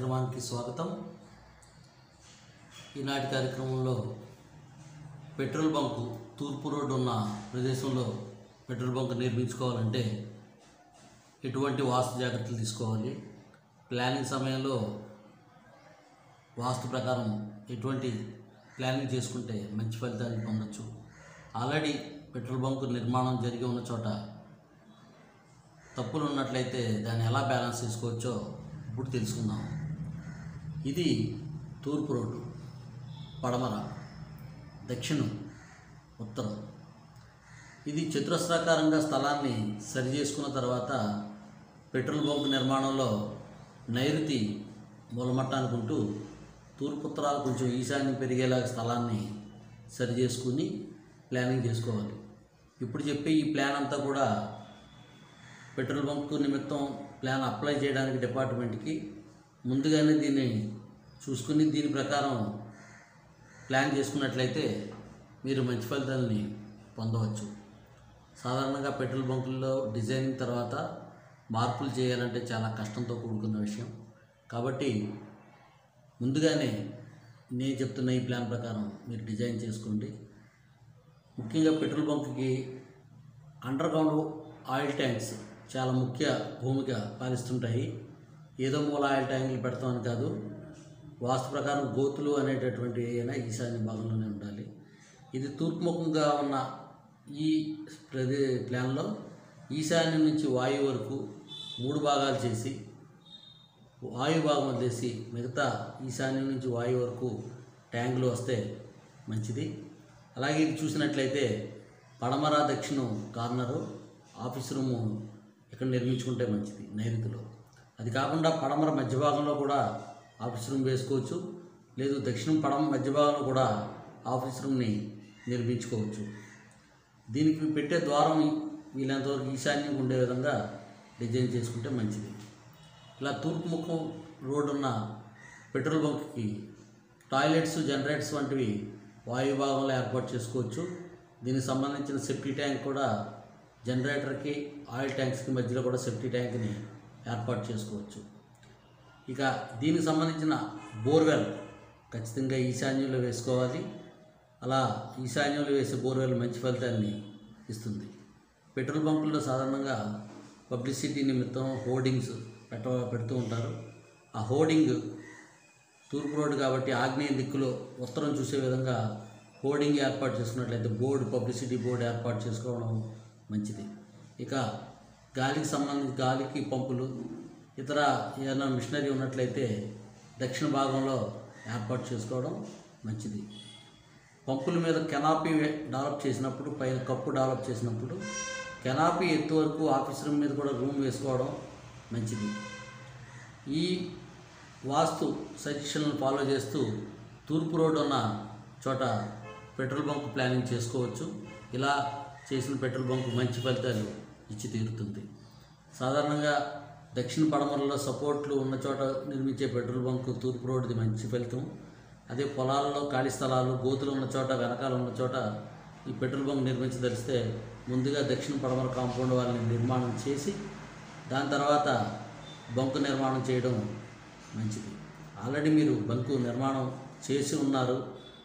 కార్యక్రమానికి స్వాగతం ఈనాటి కార్యక్రమంలో పెట్రోల్ బంకు తూర్పు రోడ్డు ఉన్న ప్రదేశంలో పెట్రోల్ బంక్ నిర్మించుకోవాలంటే ఎటువంటి వాస్తు జాగ్రత్తలు తీసుకోవాలి ప్లానింగ్ సమయంలో వాస్తు ప్రకారం ఎటువంటి ప్లానింగ్ చేసుకుంటే మంచి ఫలితాన్ని పొందొచ్చు ఆల్రెడీ పెట్రోల్ బంకు నిర్మాణం జరిగి ఉన్న చోట తప్పులు ఉన్నట్లయితే దాన్ని ఎలా బ్యాలెన్స్ చేసుకోవచ్చో ఇప్పుడు తెలుసుకుందాం ఇది తూర్పు రోడ్డు పడమర దక్షిణం ఉత్తరం ఇది చతురస్రాకారంగా స్థలాన్ని సరి చేసుకున్న తర్వాత పెట్రోల్ బంక్ నిర్మాణంలో నైరుతి మూలమట్టానికి ఉంటూ తూర్పు ఉత్తరాలు కొంచెం ఈశాన్యం పెరిగేలా స్థలాన్ని సరి చేసుకుని ప్లానింగ్ చేసుకోవాలి ఇప్పుడు చెప్పే ఈ ప్లాన్ అంతా కూడా పెట్రోల్ బంక్ నిమిత్తం ప్లాన్ అప్లై చేయడానికి డిపార్ట్మెంట్కి ముందుగానే దీన్ని చూసుకుని దీని ప్రకారం ప్లాన్ చేసుకున్నట్లయితే మీరు మంచి ఫలితాలని పొందవచ్చు సాధారణంగా పెట్రోల్ బంకుల్లో డిజైనింగ్ తర్వాత మార్పులు చేయాలంటే చాలా కష్టంతో కూడుకున్న విషయం కాబట్టి ముందుగానే నేను చెప్తున్న ఈ ప్లాన్ ప్రకారం మీరు డిజైన్ చేసుకోండి ముఖ్యంగా పెట్రోల్ బంక్కి అండర్ గ్రౌండ్ ఆయిల్ ట్యాంక్స్ చాలా ముఖ్య భూమిక పాలిస్తుంటాయి ఏదో మూల ఆయిల్ ట్యాంకులు పెడతామని కాదు వాస్తు ప్రకారం గోతులు అనేటటువంటి అయినా ఈశాన్య భాగంలోనే ఉండాలి ఇది తూర్పుముఖంగా ఉన్న ఈ ప్రదే ప్లాన్లో ఈశాన్యం నుంచి వాయువు వరకు మూడు భాగాలు చేసి వాయు భాగం వదిలేసి మిగతా ఈశాన్యం నుంచి వాయు వరకు ట్యాంకులు వస్తే మంచిది అలాగే ఇది చూసినట్లయితే పడమర దక్షిణం కార్నరు ఆఫీస్ రూము ఇక్కడ నిర్మించుకుంటే మంచిది నైరుతిలో అది కాకుండా పడమర మధ్య భాగంలో కూడా ఆఫీస్ రూమ్ వేసుకోవచ్చు లేదు దక్షిణం పడమ మధ్య భాగంలో కూడా ఆఫీస్ రూమ్ని నిర్మించుకోవచ్చు దీనికి పెట్టే ద్వారం వీళ్ళంతవరకు ఈశాన్యం ఉండే విధంగా డిజైన్ చేసుకుంటే మంచిది ఇలా తూర్పు ముఖం రోడ్డు ఉన్న పెట్రోల్ బంక్కి టాయిలెట్స్ జనరేటర్స్ వంటివి వాయు భాగంలో ఏర్పాటు చేసుకోవచ్చు దీనికి సంబంధించిన సెఫ్టీ ట్యాంక్ కూడా జనరేటర్కి ఆయిల్ ట్యాంక్స్కి మధ్యలో కూడా సెఫ్టీ ట్యాంక్ని ఏర్పాటు చేసుకోవచ్చు ఇక దీనికి సంబంధించిన బోర్వెల్ ఖచ్చితంగా ఈశాన్యంలో వేసుకోవాలి అలా ఈశాన్యంలో వేసే బోర్వెల్ మంచి ఫలితాన్ని ఇస్తుంది పెట్రోల్ బంకుల్లో సాధారణంగా పబ్లిసిటీ నిమిత్తం హోర్డింగ్స్ పెట్ట పెడుతూ ఉంటారు ఆ హోర్డింగ్ తూర్పు రోడ్డు కాబట్టి ఆగ్నేయ దిక్కులో ఉత్తరం చూసే విధంగా హోర్డింగ్ ఏర్పాటు చేసుకున్నట్లయితే బోర్డు పబ్లిసిటీ బోర్డు ఏర్పాటు చేసుకోవడం మంచిది ఇక గాలికి సంబంధించి గాలికి పంపులు ఇతర ఏదైనా మిషనరీ ఉన్నట్లయితే దక్షిణ భాగంలో ఏర్పాటు చేసుకోవడం మంచిది పంపుల మీద కెనాపీ డెవలప్ చేసినప్పుడు పైన కప్పు డెవలప్ చేసినప్పుడు కెనాపీ ఎత్తు వరకు ఆఫీస్ రూమ్ మీద కూడా రూమ్ వేసుకోవడం మంచిది ఈ వాస్తు సజెషన్లను ఫాలో చేస్తూ తూర్పు రోడ్డు ఉన్న చోట పెట్రోల్ బంక్ ప్లానింగ్ చేసుకోవచ్చు ఇలా చేసిన పెట్రోల్ బంక్ మంచి ఫలితాలు ఇచ్చి తీరుతుంది సాధారణంగా దక్షిణ పడమరలో సపోర్ట్లు ఉన్న చోట నిర్మించే పెట్రోల్ బంక్ తూర్పు రోడ్డుది మంచి ఫలితం అదే పొలాల్లో ఖాళీ స్థలాలు గోతులు ఉన్న చోట వెనకాల ఉన్న చోట ఈ పెట్రోల్ బంక్ నిర్మించదలిస్తే ముందుగా దక్షిణ పడమర కాంపౌండ్ వాళ్ళని నిర్మాణం చేసి దాని తర్వాత బంకు నిర్మాణం చేయడం మంచిది ఆల్రెడీ మీరు బంకు నిర్మాణం చేసి ఉన్నారు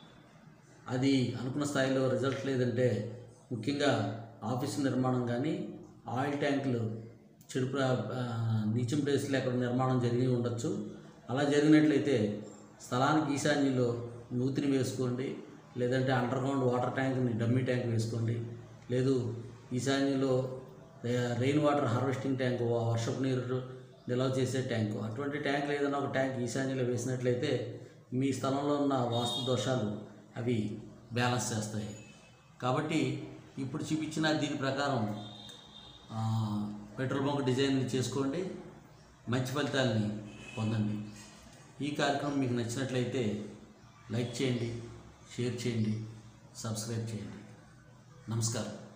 అది అనుకున్న స్థాయిలో రిజల్ట్ లేదంటే ముఖ్యంగా ఆఫీసు నిర్మాణం కానీ ఆయిల్ ట్యాంకులు చెడు ప్ర- ఆ, నీచం ప్లేస్లో ఎక్కడ నిర్మాణం జరిగి ఉండొచ్చు అలా జరిగినట్లయితే స్థలానికి ఈశాన్యంలో నూతిని వేసుకోండి లేదంటే అండర్ గ్రౌండ్ వాటర్ ట్యాంక్ని డమ్మీ ట్యాంక్ వేసుకోండి లేదు ఈశాన్యంలో రే- రెయిన్ వాటర్ హార్వెస్టింగ్ ట్యాంక్ వర్షపు నీరు నిల్వ చేసే ట్యాంకు అటువంటి ట్యాంకులు ఏదైనా ఒక ట్యాంక్ ఈశాన్యంలో వేసినట్లయితే మీ స్థలంలో ఉన్న వాస్తు దోషాలు అవి బ్యాలెన్స్ చేస్తాయి కాబట్టి ఇప్పుడు చూపించిన దీని ప్రకారం ఆ, పెట్రోల్ బంక్ డిజైన్ చేసుకోండి మంచి ఫలితాలని పొందండి ఈ కార్యక్రమం మీకు నచ్చినట్లయితే లైక్ చేయండి షేర్ చేయండి సబ్స్క్రైబ్ చేయండి నమస్కారం